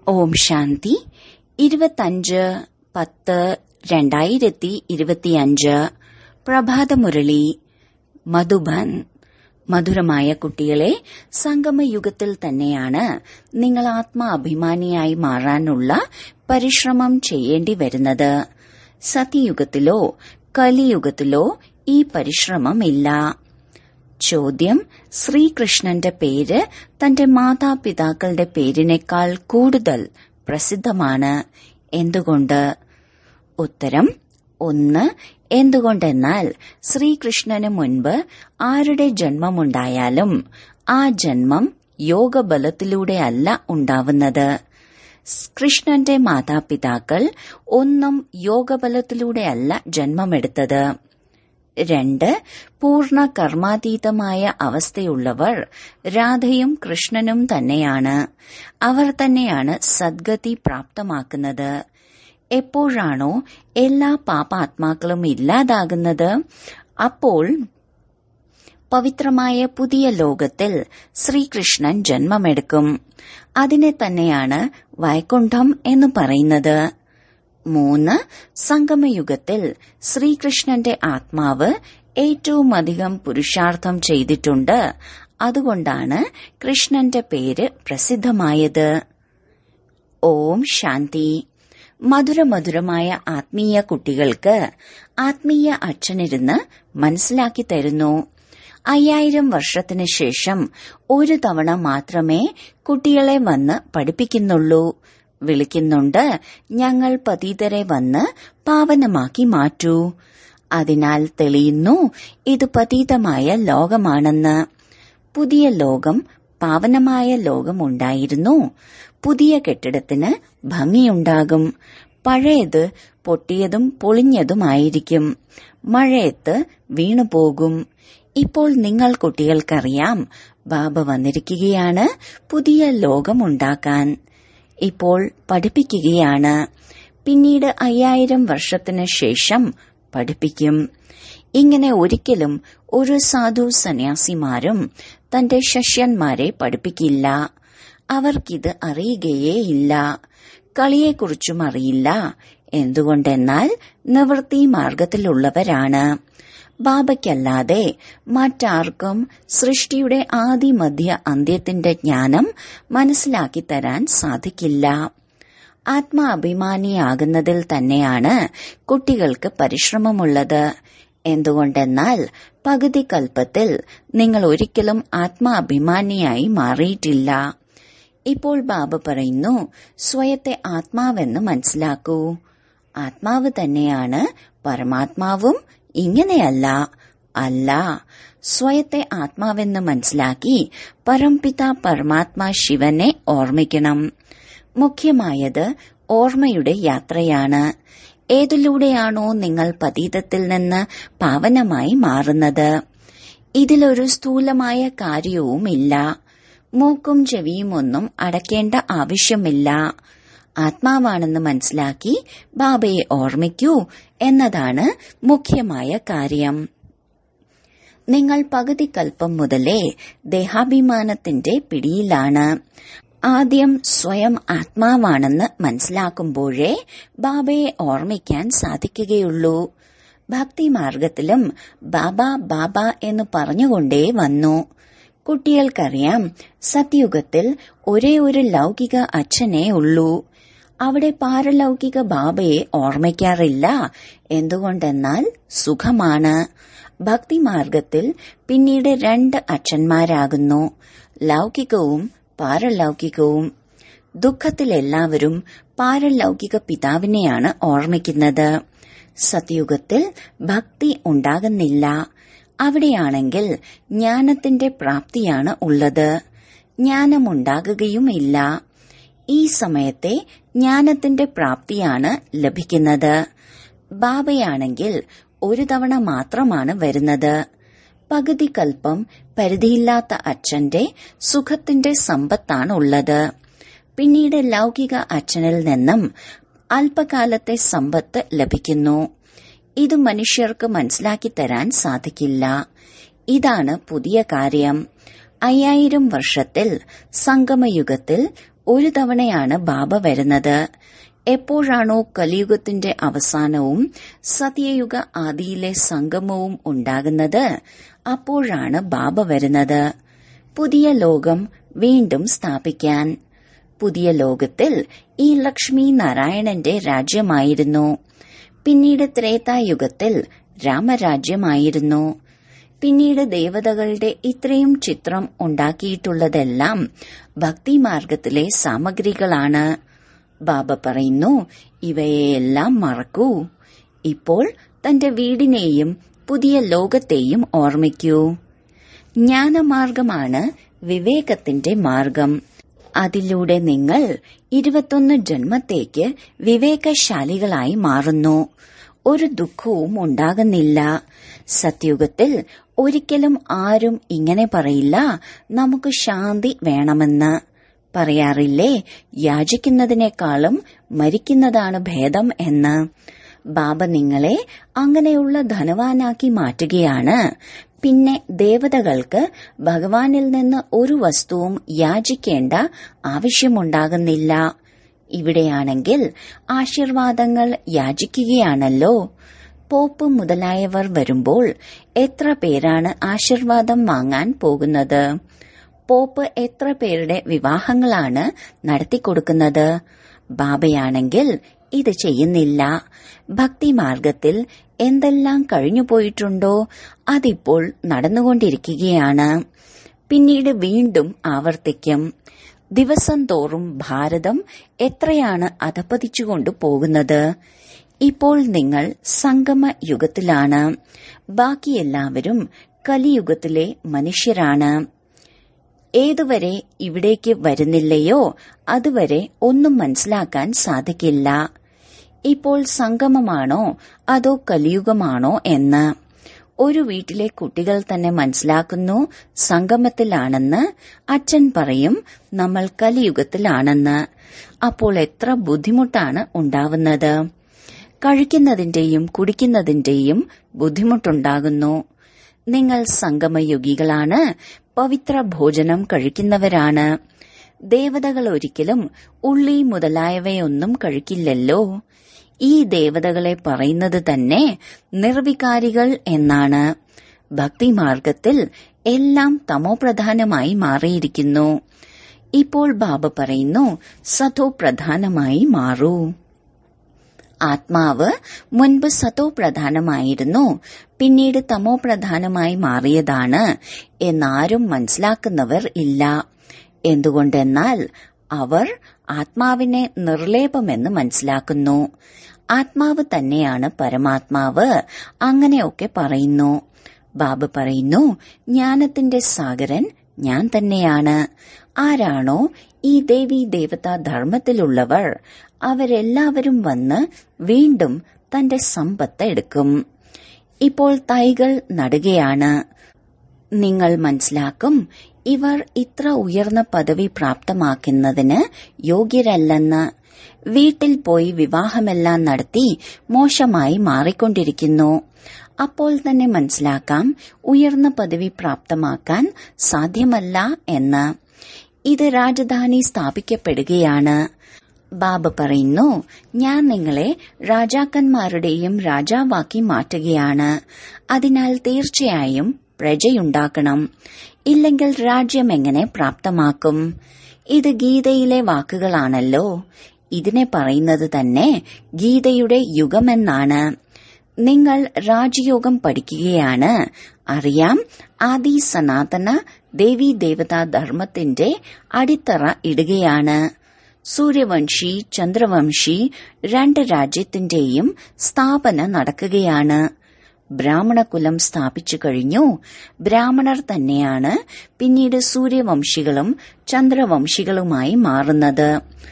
ഓം ശാന്തി ഇരുപത്തഞ്ച് പത്ത് രണ്ടായിരത്തി ഇരുപത്തിയഞ്ച് പ്രഭാതമുരളി മധുബൻ മധുരമായ കുട്ടികളെ സംഗമയുഗത്തിൽ തന്നെയാണ് നിങ്ങൾ ആത്മാഭിമാനിയായി മാറാനുള്ള പരിശ്രമം ചെയ്യേണ്ടി വരുന്നത് സത്യയുഗത്തിലോ കലിയുഗത്തിലോ ഈ പരിശ്രമം ഇല്ല ചോദ്യം ശ്രീകൃഷ്ണന്റെ പേര് തന്റെ മാതാപിതാക്കളുടെ പേരിനേക്കാൾ കൂടുതൽ പ്രസിദ്ധമാണ് എന്തുകൊണ്ട് ഉത്തരം ഒന്ന് എന്തുകൊണ്ടെന്നാൽ ശ്രീകൃഷ്ണന് മുൻപ് ആരുടെ ജന്മമുണ്ടായാലും ആ ജന്മം യോഗബലത്തിലൂടെയല്ല ഉണ്ടാവുന്നത് കൃഷ്ണന്റെ മാതാപിതാക്കൾ ഒന്നും യോഗബലത്തിലൂടെയല്ല ജന്മമെടുത്തത് രണ്ട് പൂർണ്ണ കർമാതീതമായ അവസ്ഥയുള്ളവർ രാധയും കൃഷ്ണനും തന്നെയാണ് അവർ തന്നെയാണ് സദ്ഗതി പ്രാപ്തമാക്കുന്നത് എപ്പോഴാണോ എല്ലാ പാപാത്മാക്കളും ഇല്ലാതാകുന്നത് അപ്പോൾ പവിത്രമായ പുതിയ ലോകത്തിൽ ശ്രീകൃഷ്ണൻ ജന്മമെടുക്കും അതിനെ തന്നെയാണ് വൈകുണ്ഠം എന്ന് പറയുന്നത് മൂന്ന് സംഗമയുഗത്തിൽ ശ്രീകൃഷ്ണന്റെ ആത്മാവ് ഏറ്റവും അധികം പുരുഷാർത്ഥം ചെയ്തിട്ടുണ്ട് അതുകൊണ്ടാണ് കൃഷ്ണന്റെ പേര് പ്രസിദ്ധമായത് ഓം ശാന്തി മധുരമധുരമായ ആത്മീയ കുട്ടികൾക്ക് ആത്മീയ അച്ഛനിരുന്ന് മനസ്സിലാക്കി തരുന്നു അയ്യായിരം വർഷത്തിന് ശേഷം ഒരു തവണ മാത്രമേ കുട്ടികളെ വന്ന് പഠിപ്പിക്കുന്നുള്ളൂ വിളിക്കുന്നുണ്ട് ഞങ്ങൾ പതീതരെ വന്ന് പാവനമാക്കി മാറ്റൂ അതിനാൽ തെളിയുന്നു ഇത് പതീതമായ ലോകമാണെന്ന് പുതിയ ലോകം പാവനമായ ലോകം ഉണ്ടായിരുന്നു പുതിയ കെട്ടിടത്തിന് ഭംഗിയുണ്ടാകും പഴയത് പൊട്ടിയതും പൊളിഞ്ഞതുമായിരിക്കും മഴയത്ത് വീണുപോകും ഇപ്പോൾ നിങ്ങൾ കുട്ടികൾക്കറിയാം ബാബ വന്നിരിക്കുകയാണ് പുതിയ ലോകമുണ്ടാക്കാൻ ഇപ്പോൾ പഠിപ്പിക്കുകയാണ് പിന്നീട് അയ്യായിരം വർഷത്തിന് ശേഷം പഠിപ്പിക്കും ഇങ്ങനെ ഒരിക്കലും ഒരു സാധു സന്യാസിമാരും തന്റെ ശിഷ്യന്മാരെ പഠിപ്പിക്കില്ല അവർക്കിത് അറിയുകയേയില്ല കളിയെക്കുറിച്ചും അറിയില്ല എന്തുകൊണ്ടെന്നാൽ നിവൃത്തി മാർഗത്തിലുള്ളവരാണ് ബാബയ്ക്കല്ലാതെ മറ്റാർക്കും സൃഷ്ടിയുടെ ആദി മധ്യ അന്ത്യത്തിന്റെ ജ്ഞാനം മനസ്സിലാക്കി തരാൻ സാധിക്കില്ല ആത്മാഭിമാനിയാകുന്നതിൽ തന്നെയാണ് കുട്ടികൾക്ക് പരിശ്രമമുള്ളത് എന്തുകൊണ്ടെന്നാൽ പകുതി കൽപ്പത്തിൽ നിങ്ങൾ ഒരിക്കലും ആത്മാഭിമാനിയായി മാറിയിട്ടില്ല ഇപ്പോൾ ബാബ പറയുന്നു സ്വയത്തെ ആത്മാവെന്ന് മനസ്സിലാക്കൂ ആത്മാവ് തന്നെയാണ് പരമാത്മാവും ഇങ്ങനെയല്ല അല്ല സ്വയത്തെ ആത്മാവെന്ന് മനസ്സിലാക്കി പരംപിത പരമാത്മാ ശിവനെ ഓർമ്മിക്കണം മുഖ്യമായത് ഓർമ്മയുടെ യാത്രയാണ് ഏതിലൂടെയാണോ നിങ്ങൾ പതീതത്തിൽ നിന്ന് പാവനമായി മാറുന്നത് ഇതിലൊരു സ്ഥൂലമായ കാര്യവുമില്ല മൂക്കും ചെവിയും ഒന്നും അടയ്ക്കേണ്ട ആവശ്യമില്ല ആത്മാവാണെന്ന് മനസ്സിലാക്കി ബാബയെ ഓർമ്മിക്കൂ എന്നതാണ് മുഖ്യമായ കാര്യം നിങ്ങൾ പകുതി കൽപ്പം മുതലേ ദേഹാഭിമാനത്തിന്റെ പിടിയിലാണ് ആദ്യം സ്വയം ആത്മാവാണെന്ന് മനസ്സിലാക്കുമ്പോഴേ ബാബയെ ഓർമ്മിക്കാൻ സാധിക്കുകയുള്ളൂ ഭക്തിമാർഗത്തിലും ബാബ ബാബ എന്ന് പറഞ്ഞുകൊണ്ടേ വന്നു കുട്ടികൾക്കറിയാം സത്യുഗത്തിൽ ഒരേ ഒരു ലൗകിക അച്ഛനേ ഉള്ളൂ അവിടെ പാരലൗകിക ബാബയെ ഓർമ്മിക്കാറില്ല എന്തുകൊണ്ടെന്നാൽ സുഖമാണ് ഭക്തിമാർഗത്തിൽ പിന്നീട് രണ്ട് അച്ഛന്മാരാകുന്നു ലൗകികവും പാരലൗകികവും ദുഃഖത്തിലെല്ലാവരും പാരലൗകിക പിതാവിനെയാണ് ഓർമ്മിക്കുന്നത് സത്യുഗത്തിൽ ഭക്തി ഉണ്ടാകുന്നില്ല അവിടെയാണെങ്കിൽ ജ്ഞാനത്തിന്റെ പ്രാപ്തിയാണ് ഉള്ളത് ജ്ഞാനമുണ്ടാകുകയുമില്ല ഈ സമയത്തെ ജ്ഞാനത്തിന്റെ പ്രാപ്തിയാണ് ലഭിക്കുന്നത് ബാബയാണെങ്കിൽ ഒരു തവണ മാത്രമാണ് വരുന്നത് പകുതി കൽപ്പം പരിധിയില്ലാത്ത അച്ഛന്റെ സുഖത്തിന്റെ സമ്പത്താണ് ഉള്ളത് പിന്നീട് ലൗകിക അച്ഛനിൽ നിന്നും അല്പകാലത്തെ സമ്പത്ത് ലഭിക്കുന്നു ഇത് മനുഷ്യർക്ക് മനസ്സിലാക്കി തരാൻ സാധിക്കില്ല ഇതാണ് പുതിയ കാര്യം അയ്യായിരം വർഷത്തിൽ സംഗമയുഗത്തിൽ ഒരു തവണയാണ് ബാബ വരുന്നത് എപ്പോഴാണോ കലിയുഗത്തിന്റെ അവസാനവും സത്യയുഗ ആദിയിലെ സംഗമവും ഉണ്ടാകുന്നത് അപ്പോഴാണ് ബാബ വരുന്നത് പുതിയ ലോകം വീണ്ടും സ്ഥാപിക്കാൻ പുതിയ ലോകത്തിൽ ഈ ലക്ഷ്മി നാരായണന്റെ രാജ്യമായിരുന്നു പിന്നീട് ത്രേതായുഗത്തിൽ രാമരാജ്യമായിരുന്നു പിന്നീട് ദേവതകളുടെ ഇത്രയും ചിത്രം ഉണ്ടാക്കിയിട്ടുള്ളതെല്ലാം ഭക്തിമാർഗത്തിലെ സാമഗ്രികളാണ് ബാബ പറയുന്നു ഇവയെല്ലാം മറക്കൂ ഇപ്പോൾ തന്റെ വീടിനെയും പുതിയ ലോകത്തെയും ഓർമ്മിക്കൂ ജ്ഞാനമാർഗമാണ് വിവേകത്തിന്റെ മാർഗം അതിലൂടെ നിങ്ങൾ ഇരുപത്തൊന്ന് ജന്മത്തേക്ക് വിവേകശാലികളായി മാറുന്നു ഒരു ദുഃഖവും ഉണ്ടാകുന്നില്ല സത്യുഗത്തിൽ ഒരിക്കലും ആരും ഇങ്ങനെ പറയില്ല നമുക്ക് ശാന്തി വേണമെന്ന് പറയാറില്ലേ യാചിക്കുന്നതിനേക്കാളും മരിക്കുന്നതാണ് ഭേദം എന്ന് ബാബ നിങ്ങളെ അങ്ങനെയുള്ള ധനവാനാക്കി മാറ്റുകയാണ് പിന്നെ ദേവതകൾക്ക് ഭഗവാനിൽ നിന്ന് ഒരു വസ്തുവും യാചിക്കേണ്ട ആവശ്യമുണ്ടാകുന്നില്ല ഇവിടെയാണെങ്കിൽ ആശീർവാദങ്ങൾ യാചിക്കുകയാണല്ലോ പോപ്പ് മുതലായവർ വരുമ്പോൾ എത്ര പേരാണ് ആശീർവാദം വാങ്ങാൻ പോകുന്നത് പോപ്പ് എത്ര പേരുടെ വിവാഹങ്ങളാണ് നടത്തിക്കൊടുക്കുന്നത് ബാബയാണെങ്കിൽ ഇത് ചെയ്യുന്നില്ല ഭക്തിമാർഗത്തിൽ എന്തെല്ലാം കഴിഞ്ഞുപോയിട്ടുണ്ടോ അതിപ്പോൾ നടന്നുകൊണ്ടിരിക്കുകയാണ് പിന്നീട് വീണ്ടും ആവർത്തിക്കും ദിവസം തോറും ഭാരതം എത്രയാണ് അധപ്പതിച്ചുകൊണ്ടു പോകുന്നത് ഇപ്പോൾ നിങ്ങൾ സംഗമ യുഗത്തിലാണ് ബാക്കി എല്ലാവരും കലിയുഗത്തിലെ മനുഷ്യരാണ് ഏതുവരെ ഇവിടേക്ക് വരുന്നില്ലയോ അതുവരെ ഒന്നും മനസ്സിലാക്കാൻ സാധിക്കില്ല ഇപ്പോൾ സംഗമമാണോ അതോ കലിയുഗമാണോ എന്ന് ഒരു വീട്ടിലെ കുട്ടികൾ തന്നെ മനസ്സിലാക്കുന്നു സംഗമത്തിലാണെന്ന് അച്ഛൻ പറയും നമ്മൾ കലിയുഗത്തിലാണെന്ന് അപ്പോൾ എത്ര ബുദ്ധിമുട്ടാണ് ഉണ്ടാവുന്നത് കഴിക്കുന്നതിന്റെയും കുടിക്കുന്നതിന്റെയും ബുദ്ധിമുട്ടുണ്ടാകുന്നു നിങ്ങൾ സംഗമയുഗികളാണ് പവിത്ര ഭോജനം കഴിക്കുന്നവരാണ് ദേവതകൾ ഒരിക്കലും ഉള്ളി മുതലായവയൊന്നും കഴിക്കില്ലല്ലോ ഈ ദേവതകളെ പറയുന്നത് തന്നെ നിർവികാരികൾ എന്നാണ് ഭക്തിമാർഗത്തിൽ എല്ലാം തമോപ്രധാനമായി മാറിയിരിക്കുന്നു ഇപ്പോൾ ബാബ പറയുന്നു സതോ പ്രധാനമായി മാറൂ ആത്മാവ് മുൻപ് സതോ പ്രധാനമായിരുന്നു പിന്നീട് തമോ പ്രധാനമായി മാറിയതാണ് എന്നാരും മനസ്സിലാക്കുന്നവർ ഇല്ല എന്തുകൊണ്ടെന്നാൽ അവർ ആത്മാവിനെ നിർലേപമെന്ന് മനസ്സിലാക്കുന്നു ആത്മാവ് തന്നെയാണ് പരമാത്മാവ് അങ്ങനെയൊക്കെ പറയുന്നു ബാബ പറയുന്നു ജ്ഞാനത്തിന്റെ സാഗരൻ ഞാൻ തന്നെയാണ് ആരാണോ ഈ ദേവി ദേവതാ ധർമ്മത്തിലുള്ളവർ അവരെല്ലാവരും വന്ന് വീണ്ടും തന്റെ സമ്പത്ത് എടുക്കും ഇപ്പോൾ തൈകൾ നടുകയാണ് നിങ്ങൾ മനസ്സിലാക്കും ഇവർ ഇത്ര ഉയർന്ന പദവി പ്രാപ്തമാക്കുന്നതിന് യോഗ്യരല്ലെന്ന് വീട്ടിൽ പോയി വിവാഹമെല്ലാം നടത്തി മോശമായി മാറിക്കൊണ്ടിരിക്കുന്നു അപ്പോൾ തന്നെ മനസ്സിലാക്കാം ഉയർന്ന പദവി പ്രാപ്തമാക്കാൻ സാധ്യമല്ല എന്ന് ഇത് രാജധാനി സ്ഥാപിക്കപ്പെടുകയാണ് ബാബ പറയുന്നു ഞാൻ നിങ്ങളെ രാജാക്കന്മാരുടെയും രാജാവാക്കി മാറ്റുകയാണ് അതിനാൽ തീർച്ചയായും പ്രജയുണ്ടാക്കണം ഇല്ലെങ്കിൽ രാജ്യം എങ്ങനെ പ്രാപ്തമാക്കും ഇത് ഗീതയിലെ വാക്കുകളാണല്ലോ ഇതിനെ പറയുന്നത് തന്നെ ഗീതയുടെ യുഗമെന്നാണ് നിങ്ങൾ രാജയോഗം പഠിക്കുകയാണ് അറിയാം ആദി സനാതന ദേവി ദേവതാ ധർമ്മത്തിന്റെ അടിത്തറ ഇടുകയാണ് സൂര്യവംശി ചന്ദ്രവംശി രണ്ട് രാജ്യത്തിന്റെയും സ്ഥാപന നടക്കുകയാണ് ബ്രാഹ്മണകുലം സ്ഥാപിച്ചു കഴിഞ്ഞു ബ്രാഹ്മണർ തന്നെയാണ് പിന്നീട് സൂര്യവംശികളും ചന്ദ്രവംശികളുമായി മാറുന്നത്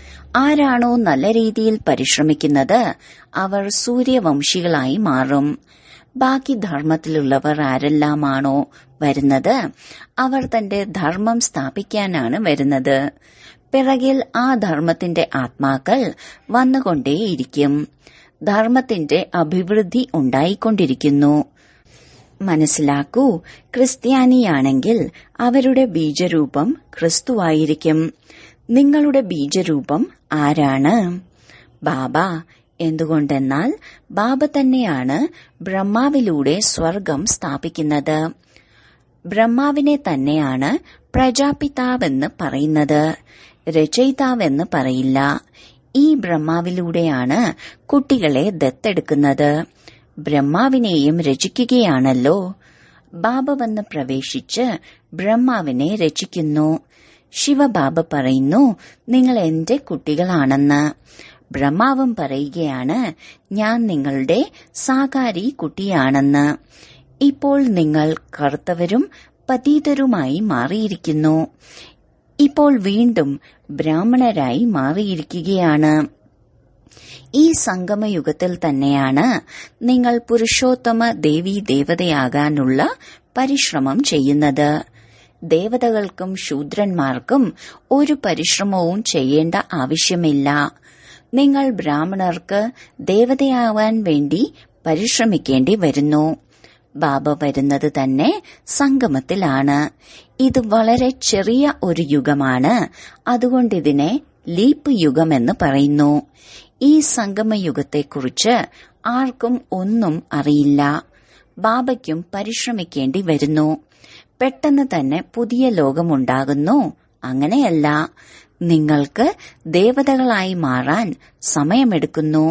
ആരാണോ നല്ല രീതിയിൽ പരിശ്രമിക്കുന്നത് അവർ സൂര്യവംശികളായി മാറും ബാക്കി ധർമ്മത്തിലുള്ളവർ ആരെല്ലാമാണോ വരുന്നത് അവർ തന്റെ ധർമ്മം സ്ഥാപിക്കാനാണ് വരുന്നത് പിറകിൽ ആ ധർമ്മത്തിന്റെ ആത്മാക്കൾ വന്നുകൊണ്ടേയിരിക്കും ധർമ്മത്തിന്റെ അഭിവൃദ്ധി ഉണ്ടായിക്കൊണ്ടിരിക്കുന്നു മനസ്സിലാക്കൂ ക്രിസ്ത്യാനിയാണെങ്കിൽ അവരുടെ ബീജരൂപം ക്രിസ്തുവായിരിക്കും നിങ്ങളുടെ ബീജരൂപം ആരാണ് ബാബ എന്തുകൊണ്ടെന്നാൽ ബാബ തന്നെയാണ് ബ്രഹ്മാവിലൂടെ സ്വർഗം സ്ഥാപിക്കുന്നത് ബ്രഹ്മാവിനെ തന്നെയാണ് പ്രജാപിതാവെന്ന് പറയുന്നത് രചയിതാവെന്ന് പറയില്ല ഈ ബ്രഹ്മാവിലൂടെയാണ് കുട്ടികളെ ദത്തെടുക്കുന്നത് ബ്രഹ്മാവിനെയും രചിക്കുകയാണല്ലോ ബാബ വന്ന് പ്രവേശിച്ച് ബ്രഹ്മാവിനെ രചിക്കുന്നു ശിവബാബ പറയുന്നു നിങ്ങൾ എന്റെ കുട്ടികളാണെന്ന് ബ്രഹ്മാവും പറയുകയാണ് ഞാൻ നിങ്ങളുടെ സാകാരി കുട്ടിയാണെന്ന് ഇപ്പോൾ നിങ്ങൾ കറുത്തവരും പതീതരുമായി മാറിയിരിക്കുന്നു ഇപ്പോൾ വീണ്ടും ബ്രാഹ്മണരായി മാറിയിരിക്കുകയാണ് ഈ സംഗമയുഗത്തിൽ തന്നെയാണ് നിങ്ങൾ പുരുഷോത്തമ ദേവീ ദേവതയാകാനുള്ള പരിശ്രമം ചെയ്യുന്നത് ദേവതകൾക്കും ശൂദ്രന്മാർക്കും ഒരു പരിശ്രമവും ചെയ്യേണ്ട ആവശ്യമില്ല നിങ്ങൾ ബ്രാഹ്മണർക്ക് ദേവതയാവാൻ വേണ്ടി പരിശ്രമിക്കേണ്ടി വരുന്നു ബാബ വരുന്നത് തന്നെ സംഗമത്തിലാണ് ഇത് വളരെ ചെറിയ ഒരു യുഗമാണ് അതുകൊണ്ടിതിനെ ലീപ്പ് യുഗമെന്ന് പറയുന്നു ഈ സംഗമയുഗത്തെക്കുറിച്ച് ആർക്കും ഒന്നും അറിയില്ല ബാബയ്ക്കും പരിശ്രമിക്കേണ്ടി വരുന്നു പെട്ടെന്ന് തന്നെ പുതിയ ലോകമുണ്ടാകുന്നു അങ്ങനെയല്ല നിങ്ങൾക്ക് ദേവതകളായി മാറാൻ സമയമെടുക്കുന്നു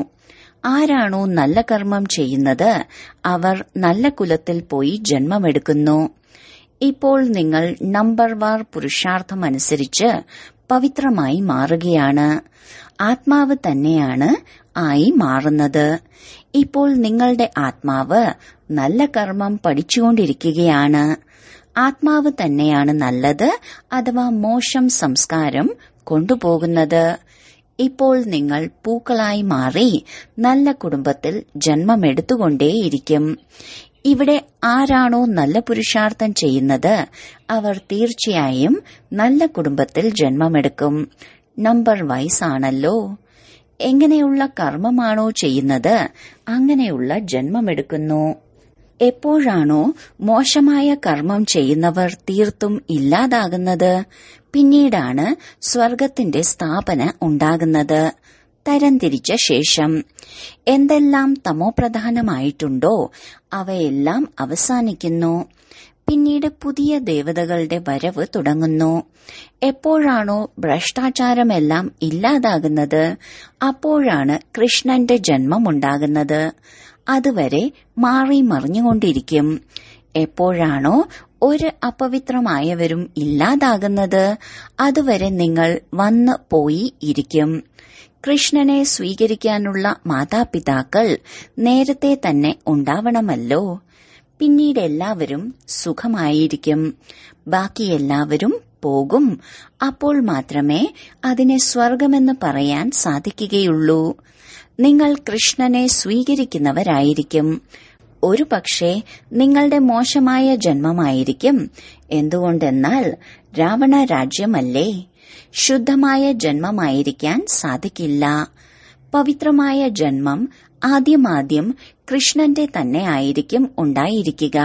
ആരാണോ നല്ല കർമ്മം ചെയ്യുന്നത് അവർ നല്ല കുലത്തിൽ പോയി ജന്മമെടുക്കുന്നു ഇപ്പോൾ നിങ്ങൾ നമ്പർ വാർ പുരുഷാർത്ഥമനുസരിച്ച് പവിത്രമായി മാറുകയാണ് ആത്മാവ് തന്നെയാണ് ആയി മാറുന്നത് ഇപ്പോൾ നിങ്ങളുടെ ആത്മാവ് നല്ല കർമ്മം പഠിച്ചുകൊണ്ടിരിക്കുകയാണ് ആത്മാവ് തന്നെയാണ് നല്ലത് അഥവാ മോശം സംസ്കാരം കൊണ്ടുപോകുന്നത് ഇപ്പോൾ നിങ്ങൾ പൂക്കളായി മാറി നല്ല കുടുംബത്തിൽ ജന്മമെടുത്തുകൊണ്ടേയിരിക്കും ഇവിടെ ആരാണോ നല്ല പുരുഷാർത്ഥം ചെയ്യുന്നത് അവർ തീർച്ചയായും നല്ല കുടുംബത്തിൽ ജന്മമെടുക്കും നമ്പർ വൈസ് ആണല്ലോ എങ്ങനെയുള്ള കർമ്മമാണോ ചെയ്യുന്നത് അങ്ങനെയുള്ള ജന്മമെടുക്കുന്നു എപ്പോഴാണോ മോശമായ കർമ്മം ചെയ്യുന്നവർ തീർത്തും ഇല്ലാതാകുന്നത് പിന്നീടാണ് സ്വർഗത്തിന്റെ സ്ഥാപന ഉണ്ടാകുന്നത് തരംതിരിച്ച ശേഷം എന്തെല്ലാം തമോപ്രധാനമായിട്ടുണ്ടോ അവയെല്ലാം അവസാനിക്കുന്നു പിന്നീട് പുതിയ ദേവതകളുടെ വരവ് തുടങ്ങുന്നു എപ്പോഴാണോ ഭ്രഷ്ടാചാരമെല്ലാം ഇല്ലാതാകുന്നത് അപ്പോഴാണ് കൃഷ്ണന്റെ ജന്മമുണ്ടാകുന്നത് അതുവരെ മാറി മറിഞ്ഞുകൊണ്ടിരിക്കും എപ്പോഴാണോ ഒരു അപവിത്രമായവരും ഇല്ലാതാകുന്നത് അതുവരെ നിങ്ങൾ വന്ന് പോയി ഇരിക്കും കൃഷ്ണനെ സ്വീകരിക്കാനുള്ള മാതാപിതാക്കൾ നേരത്തെ തന്നെ ഉണ്ടാവണമല്ലോ പിന്നീട് എല്ലാവരും സുഖമായിരിക്കും ബാക്കി എല്ലാവരും പോകും അപ്പോൾ മാത്രമേ അതിനെ സ്വർഗമെന്ന് പറയാൻ സാധിക്കുകയുള്ളൂ നിങ്ങൾ കൃഷ്ണനെ സ്വീകരിക്കുന്നവരായിരിക്കും ഒരു പക്ഷേ നിങ്ങളുടെ മോശമായ ജന്മമായിരിക്കും എന്തുകൊണ്ടെന്നാൽ രാവണ രാജ്യമല്ലേ ശുദ്ധമായ ജന്മമായിരിക്കാൻ സാധിക്കില്ല പവിത്രമായ ജന്മം ആദ്യമാദ്യം കൃഷ്ണന്റെ തന്നെ ആയിരിക്കും ഉണ്ടായിരിക്കുക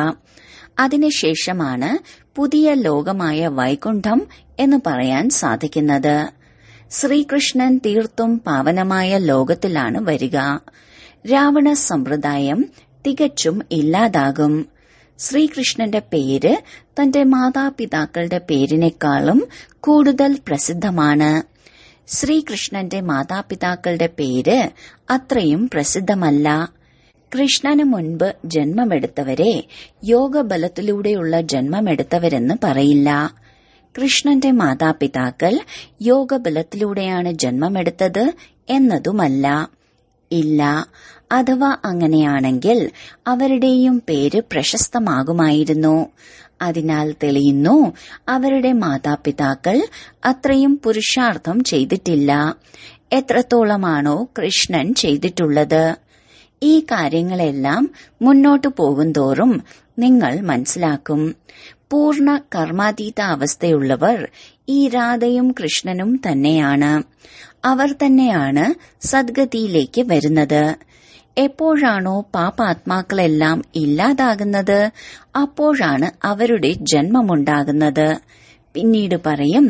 അതിനുശേഷമാണ് പുതിയ ലോകമായ വൈകുണ്ഠം എന്ന് പറയാൻ സാധിക്കുന്നത് ശ്രീകൃഷ്ണൻ തീർത്തും പാവനമായ ലോകത്തിലാണ് വരിക രാവണ സമ്പ്രദായം തികച്ചും ഇല്ലാതാകും ശ്രീകൃഷ്ണന്റെ പേര് തന്റെ മാതാപിതാക്കളുടെ പേരിനേക്കാളും കൂടുതൽ പ്രസിദ്ധമാണ് ശ്രീകൃഷ്ണന്റെ മാതാപിതാക്കളുടെ പേര് അത്രയും പ്രസിദ്ധമല്ല കൃഷ്ണന് മുൻപ് ജന്മമെടുത്തവരെ യോഗബലത്തിലൂടെയുള്ള ജന്മമെടുത്തവരെന്ന് പറയില്ല കൃഷ്ണന്റെ മാതാപിതാക്കൾ യോഗബലത്തിലൂടെയാണ് ജന്മമെടുത്തത് എന്നതുമല്ല ഇല്ല അഥവാ അങ്ങനെയാണെങ്കിൽ അവരുടെയും പേര് പ്രശസ്തമാകുമായിരുന്നു അതിനാൽ തെളിയുന്നു അവരുടെ മാതാപിതാക്കൾ അത്രയും പുരുഷാർത്ഥം ചെയ്തിട്ടില്ല എത്രത്തോളമാണോ കൃഷ്ണൻ ചെയ്തിട്ടുള്ളത് ഈ കാര്യങ്ങളെല്ലാം മുന്നോട്ടു പോകുന്തോറും നിങ്ങൾ മനസ്സിലാക്കും പൂർണ്ണ കർമാതീത അവസ്ഥയുള്ളവർ ഈ രാധയും കൃഷ്ണനും തന്നെയാണ് അവർ തന്നെയാണ് സദ്ഗതിയിലേക്ക് വരുന്നത് എപ്പോഴാണോ പാപാത്മാക്കളെല്ലാം ഇല്ലാതാകുന്നത് അപ്പോഴാണ് അവരുടെ ജന്മമുണ്ടാകുന്നത് പിന്നീട് പറയും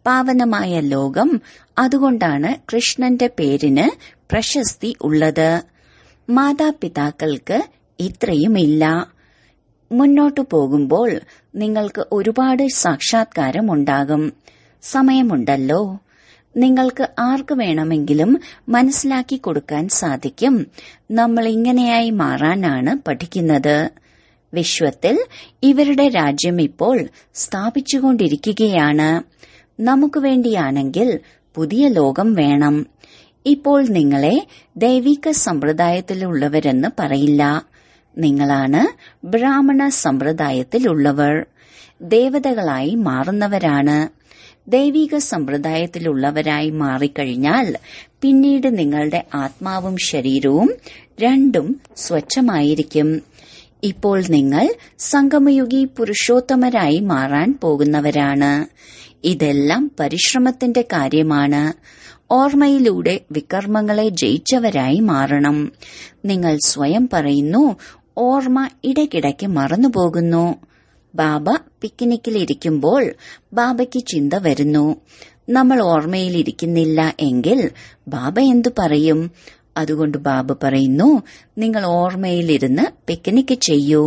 പാവനമായ ലോകം അതുകൊണ്ടാണ് കൃഷ്ണന്റെ പേരിന് പ്രശസ്തി ഉള്ളത് മാതാപിതാക്കൾക്ക് ഇത്രയുമില്ല മുന്നോട്ടു പോകുമ്പോൾ നിങ്ങൾക്ക് ഒരുപാട് സാക്ഷാത്കാരം ഉണ്ടാകും സമയമുണ്ടല്ലോ നിങ്ങൾക്ക് ആർക്ക് വേണമെങ്കിലും മനസ്സിലാക്കി കൊടുക്കാൻ സാധിക്കും നമ്മൾ ഇങ്ങനെയായി മാറാനാണ് പഠിക്കുന്നത് വിശ്വത്തിൽ ഇവരുടെ രാജ്യം ഇപ്പോൾ സ്ഥാപിച്ചുകൊണ്ടിരിക്കുകയാണ് നമുക്ക് വേണ്ടിയാണെങ്കിൽ പുതിയ ലോകം വേണം ഇപ്പോൾ നിങ്ങളെ ദൈവിക സമ്പ്രദായത്തിലുള്ളവരെന്ന് പറയില്ല നിങ്ങളാണ് ബ്രാഹ്മണ സമ്പ്രദായത്തിലുള്ളവർ ദേവതകളായി മാറുന്നവരാണ് ദൈവിക സമ്പ്രദായത്തിലുള്ളവരായി മാറിക്കഴിഞ്ഞാൽ പിന്നീട് നിങ്ങളുടെ ആത്മാവും ശരീരവും രണ്ടും സ്വച്ഛമായിരിക്കും ഇപ്പോൾ നിങ്ങൾ സംഗമയുഗി പുരുഷോത്തമരായി മാറാൻ പോകുന്നവരാണ് ഇതെല്ലാം പരിശ്രമത്തിന്റെ കാര്യമാണ് ഓർമ്മയിലൂടെ വികർമ്മങ്ങളെ ജയിച്ചവരായി മാറണം നിങ്ങൾ സ്വയം പറയുന്നു ഓർമ്മ ഇടയ്ക്കിടയ്ക്ക് മറന്നുപോകുന്നു ബാബ പിക്നിക്കിലിരിക്കുമ്പോൾ ബാബയ്ക്ക് ചിന്ത വരുന്നു നമ്മൾ ഓർമ്മയിലിരിക്കുന്നില്ല എങ്കിൽ ബാബ എന്തു പറയും അതുകൊണ്ട് ബാബ പറയുന്നു നിങ്ങൾ ഓർമ്മയിലിരുന്ന് പിക്നിക്ക് ചെയ്യൂ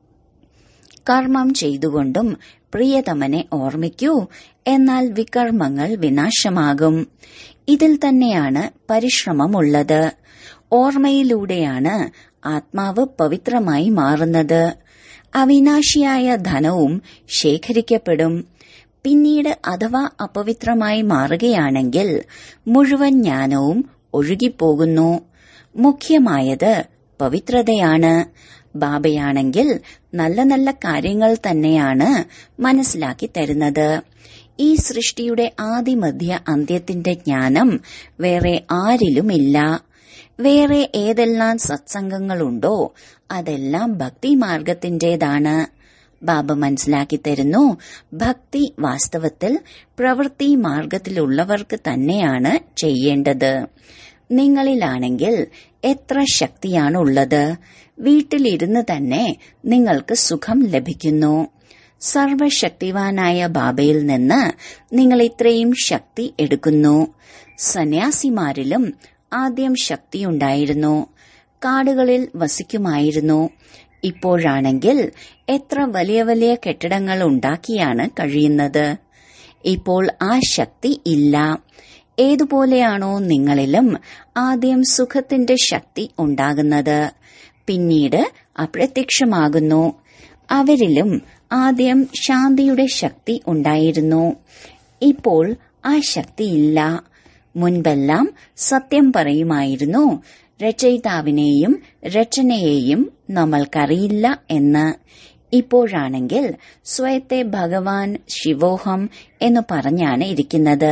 കർമ്മം ചെയ്തുകൊണ്ടും പ്രിയതമനെ ഓർമ്മിക്കൂ എന്നാൽ വികർമ്മങ്ങൾ വിനാശമാകും ഇതിൽ തന്നെയാണ് പരിശ്രമമുള്ളത് ഓർമ്മയിലൂടെയാണ് ആത്മാവ് പവിത്രമായി മാറുന്നത് അവിനാശിയായ ധനവും ശേഖരിക്കപ്പെടും പിന്നീട് അഥവാ അപവിത്രമായി മാറുകയാണെങ്കിൽ മുഴുവൻ ജ്ഞാനവും ഒഴുകിപ്പോകുന്നു മുഖ്യമായത് പവിത്രതയാണ് ബാബയാണെങ്കിൽ നല്ല നല്ല കാര്യങ്ങൾ തന്നെയാണ് മനസ്സിലാക്കി തരുന്നത് ഈ സൃഷ്ടിയുടെ ആദിമധ്യ അന്ത്യത്തിന്റെ ജ്ഞാനം വേറെ ആരിലുമില്ല വേറെ ഏതെല്ലാം സത്സംഗങ്ങളുണ്ടോ അതെല്ലാം ഭക്തി മാർഗത്തിന്റേതാണ് ബാബ മനസ്സിലാക്കി തരുന്നു ഭക്തി വാസ്തവത്തിൽ പ്രവൃത്തി മാർഗത്തിലുള്ളവർക്ക് തന്നെയാണ് ചെയ്യേണ്ടത് നിങ്ങളിലാണെങ്കിൽ എത്ര ശക്തിയാണുള്ളത് വീട്ടിലിരുന്ന് തന്നെ നിങ്ങൾക്ക് സുഖം ലഭിക്കുന്നു സർവശക്തിവാനായ ബാബയിൽ നിന്ന് നിങ്ങൾ ഇത്രയും ശക്തി എടുക്കുന്നു സന്യാസിമാരിലും ആദ്യം ശക്തിയുണ്ടായിരുന്നു കാടുകളിൽ വസിക്കുമായിരുന്നു ഇപ്പോഴാണെങ്കിൽ എത്ര വലിയ വലിയ കെട്ടിടങ്ങൾ ഉണ്ടാക്കിയാണ് കഴിയുന്നത് ഇപ്പോൾ ആ ശക്തി ഇല്ല ഏതുപോലെയാണോ നിങ്ങളിലും ആദ്യം സുഖത്തിന്റെ ശക്തി ഉണ്ടാകുന്നത് പിന്നീട് അപ്രത്യക്ഷമാകുന്നു അവരിലും ആദ്യം ശാന്തിയുടെ ശക്തി ഉണ്ടായിരുന്നു ഇപ്പോൾ ആ ശക്തിയില്ല മുൻപെല്ലാം സത്യം പറയുമായിരുന്നു രചയിതാവിനെയും രചനയെയും നമ്മൾക്കറിയില്ല എന്ന് ഇപ്പോഴാണെങ്കിൽ സ്വയത്തെ ഭഗവാൻ ശിവോഹം എന്ന് പറഞ്ഞാണ് ഇരിക്കുന്നത്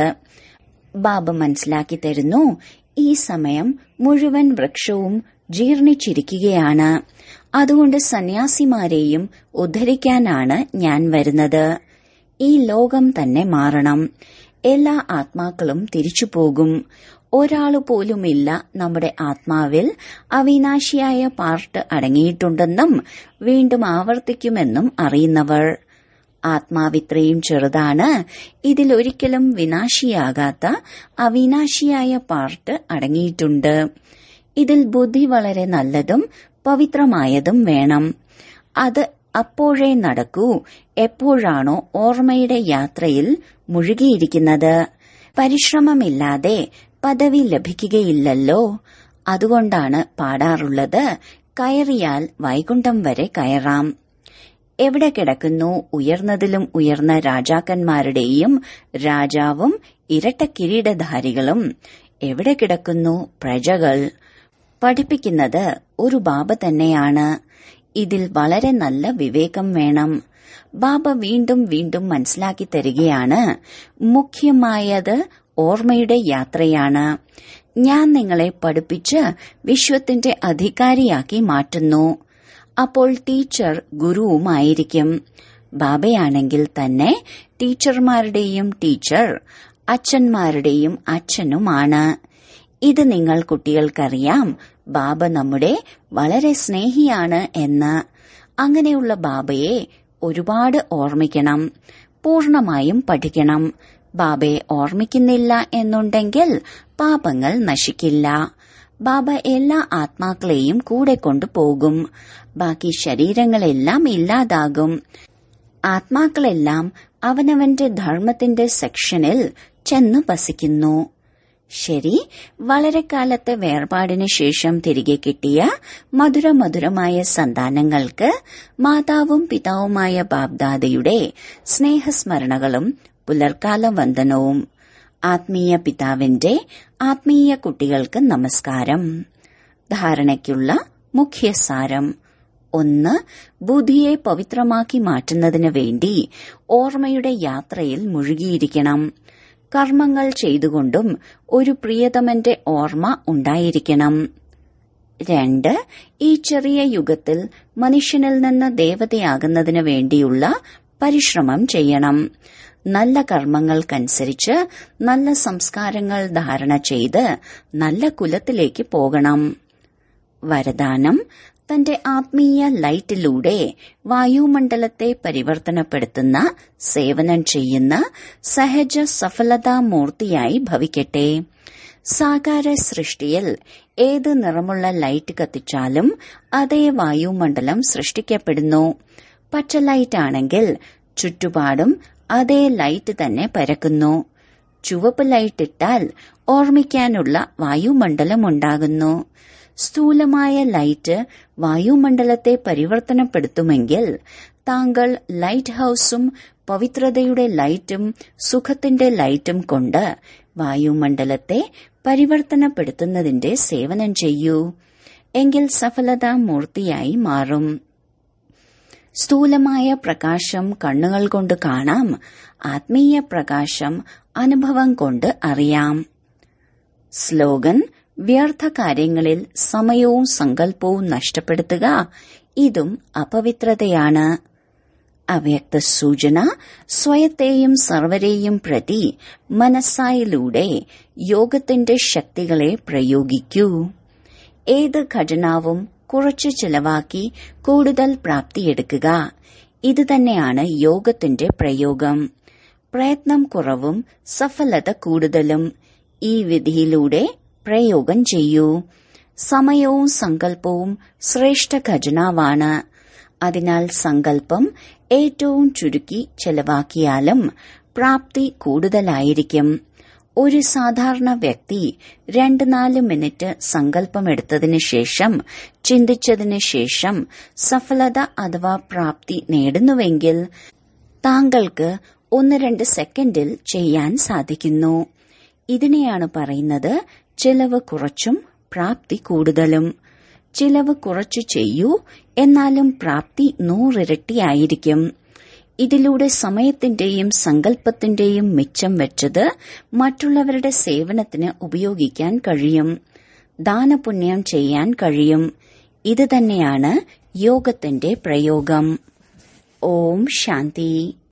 ബാബ മനസ്സിലാക്കി തരുന്നു ഈ സമയം മുഴുവൻ വൃക്ഷവും ജീർണിച്ചിരിക്കുകയാണ് അതുകൊണ്ട് സന്യാസിമാരെയും ഉദ്ധരിക്കാനാണ് ഞാൻ വരുന്നത് ഈ ലോകം തന്നെ മാറണം എല്ലാ ആത്മാക്കളും തിരിച്ചു പോകും ഒരാളു പോലുമില്ല നമ്മുടെ ആത്മാവിൽ അവിനാശിയായ പാർട്ട് അടങ്ങിയിട്ടുണ്ടെന്നും വീണ്ടും ആവർത്തിക്കുമെന്നും അറിയുന്നവർ ആത്മാവിത്രയും ചെറുതാണ് ഇതിലൊരിക്കലും വിനാശിയാകാത്ത അവിനാശിയായ പാർട്ട് അടങ്ങിയിട്ടുണ്ട് ഇതിൽ ബുദ്ധി വളരെ നല്ലതും പവിത്രമായതും വേണം അത് അപ്പോഴേ നടക്കൂ എപ്പോഴാണോ ഓർമ്മയുടെ യാത്രയിൽ മുഴുകിയിരിക്കുന്നത് പരിശ്രമമില്ലാതെ പദവി ലഭിക്കുകയില്ലല്ലോ അതുകൊണ്ടാണ് പാടാറുള്ളത് കയറിയാൽ വൈകുണ്ഠം വരെ കയറാം എവിടെ കിടക്കുന്നു ഉയർന്നതിലും ഉയർന്ന രാജാക്കന്മാരുടെയും രാജാവും ഇരട്ട കിരീടധാരികളും എവിടെ കിടക്കുന്നു പ്രജകൾ പഠിപ്പിക്കുന്നത് ഒരു ബാബ തന്നെയാണ് ഇതിൽ വളരെ നല്ല വിവേകം വേണം ബാബ വീണ്ടും വീണ്ടും മനസ്സിലാക്കി തരികയാണ് മുഖ്യമായത് ഓർമ്മയുടെ യാത്രയാണ് ഞാൻ നിങ്ങളെ പഠിപ്പിച്ച് വിശ്വത്തിന്റെ അധികാരിയാക്കി മാറ്റുന്നു അപ്പോൾ ടീച്ചർ ഗുരുവുമായിരിക്കും ബാബയാണെങ്കിൽ തന്നെ ടീച്ചർമാരുടെയും ടീച്ചർ അച്ഛന്മാരുടെയും അച്ഛനുമാണ് ഇത് നിങ്ങൾ കുട്ടികൾക്കറിയാം ബാബ നമ്മുടെ വളരെ സ്നേഹിയാണ് എന്ന് അങ്ങനെയുള്ള ബാബയെ ഒരുപാട് ഓർമ്മിക്കണം പൂർണമായും പഠിക്കണം ബാബയെ ഓർമ്മിക്കുന്നില്ല എന്നുണ്ടെങ്കിൽ പാപങ്ങൾ നശിക്കില്ല ബാബ എല്ലാ ആത്മാക്കളെയും കൂടെ കൊണ്ടുപോകും ബാക്കി ശരീരങ്ങളെല്ലാം ഇല്ലാതാകും ആത്മാക്കളെല്ലാം അവനവന്റെ ധർമ്മത്തിന്റെ സെക്ഷനിൽ ചെന്നു വസിക്കുന്നു ശരി വളരെ കാലത്തെ വേർപാടിന് ശേഷം തിരികെ കിട്ടിയ മധുരമധുരമായ സന്താനങ്ങൾക്ക് മാതാവും പിതാവുമായ ബാബ്ദാദയുടെ സ്നേഹസ്മരണകളും പുലർക്കാല വന്ദനവും ആത്മീയ പിതാവിന്റെ ആത്മീയ കുട്ടികൾക്ക് നമസ്കാരം ധാരണയ്ക്കുള്ള മുഖ്യസാരം ഒന്ന് ബുദ്ധിയെ പവിത്രമാക്കി മാറ്റുന്നതിന് വേണ്ടി ഓർമ്മയുടെ യാത്രയിൽ മുഴുകിയിരിക്കണം കർമ്മങ്ങൾ ചെയ്തുകൊണ്ടും ഒരു പ്രിയതമന്റെ ഓർമ്മ ഉണ്ടായിരിക്കണം രണ്ട് ഈ ചെറിയ യുഗത്തിൽ മനുഷ്യനിൽ നിന്ന് ദേവതയാകുന്നതിന് വേണ്ടിയുള്ള പരിശ്രമം ചെയ്യണം നല്ല കർമ്മങ്ങൾക്കനുസരിച്ച് നല്ല സംസ്കാരങ്ങൾ ധാരണ ചെയ്ത് നല്ല കുലത്തിലേക്ക് പോകണം വരദാനം തന്റെ ആത്മീയ ലൈറ്റിലൂടെ വായുമണ്ഡലത്തെ പരിവർത്തനപ്പെടുത്തുന്ന സേവനം ചെയ്യുന്ന സഹജ സഫലതാമൂർത്തിയായി ഭവിക്കട്ടെ സാകാര സൃഷ്ടിയിൽ ഏത് നിറമുള്ള ലൈറ്റ് കത്തിച്ചാലും അതേ വായുമണ്ഡലം സൃഷ്ടിക്കപ്പെടുന്നു പച്ച ലൈറ്റ് ആണെങ്കിൽ ചുറ്റുപാടും അതേ ലൈറ്റ് തന്നെ പരക്കുന്നു ചുവപ്പ് ലൈറ്റ് ഇട്ടാൽ ഓർമ്മിക്കാനുള്ള വായുമണ്ഡലം ഉണ്ടാകുന്നു സ്ഥൂലമായ ലൈറ്റ് വായുമണ്ഡലത്തെ പരിവർത്തനപ്പെടുത്തുമെങ്കിൽ താങ്കൾ ലൈറ്റ് ഹൌസും പവിത്രതയുടെ ലൈറ്റും സുഖത്തിന്റെ ലൈറ്റും കൊണ്ട് വായുമണ്ഡലത്തെ പരിവർത്തനപ്പെടുത്തുന്നതിന്റെ സേവനം ചെയ്യൂ എങ്കിൽ സഫലതാ മൂർത്തിയായി മാറും സ്ഥൂലമായ പ്രകാശം കണ്ണുകൾ കൊണ്ട് കാണാം ആത്മീയ പ്രകാശം അനുഭവം കൊണ്ട് അറിയാം സ്ലോഗൻ വ്യർത്ഥ കാര്യങ്ങളിൽ സമയവും സങ്കല്പവും നഷ്ടപ്പെടുത്തുക ഇതും അപവിത്രതയാണ് അവ്യക്ത സൂചന സ്വയത്തെയും സർവരെയും പ്രതി മനസ്സായിലൂടെ യോഗത്തിന്റെ ശക്തികളെ പ്രയോഗിക്കൂ ഏത് ഘടനാവും കുറച്ച് ചിലവാക്കി കൂടുതൽ പ്രാപ്തിയെടുക്കുക ഇത് തന്നെയാണ് യോഗത്തിന്റെ പ്രയോഗം പ്രയത്നം കുറവും സഫലത കൂടുതലും ഈ വിധിയിലൂടെ പ്രയോഗം ചെയ്യൂ സമയവും സങ്കല്പവും ശ്രേഷ്ഠ ഖജനാവാണ് അതിനാൽ സങ്കല്പം ഏറ്റവും ചുരുക്കി ചെലവാക്കിയാലും പ്രാപ്തി കൂടുതലായിരിക്കും ഒരു സാധാരണ വ്യക്തി രണ്ട് നാല് മിനിറ്റ് സങ്കല്പമെടുത്തതിനു ശേഷം ചിന്തിച്ചതിനു ശേഷം സഫലത അഥവാ പ്രാപ്തി നേടുന്നുവെങ്കിൽ താങ്കൾക്ക് ഒന്ന് രണ്ട് സെക്കൻഡിൽ ചെയ്യാൻ സാധിക്കുന്നു ഇതിനെയാണ് പറയുന്നത് ചിലവ് കുറച്ചും പ്രാപ്തി കൂടുതലും ചിലവ് കുറച്ചു ചെയ്യൂ എന്നാലും പ്രാപ്തി നൂറിരട്ടിയായിരിക്കും ഇതിലൂടെ സമയത്തിന്റെയും സങ്കല്പത്തിന്റെയും മിച്ചം വെച്ചത് മറ്റുള്ളവരുടെ സേവനത്തിന് ഉപയോഗിക്കാൻ കഴിയും ദാനപുണ്യം ചെയ്യാൻ കഴിയും ഇത് തന്നെയാണ് യോഗത്തിന്റെ പ്രയോഗം ഓം ശാന്തി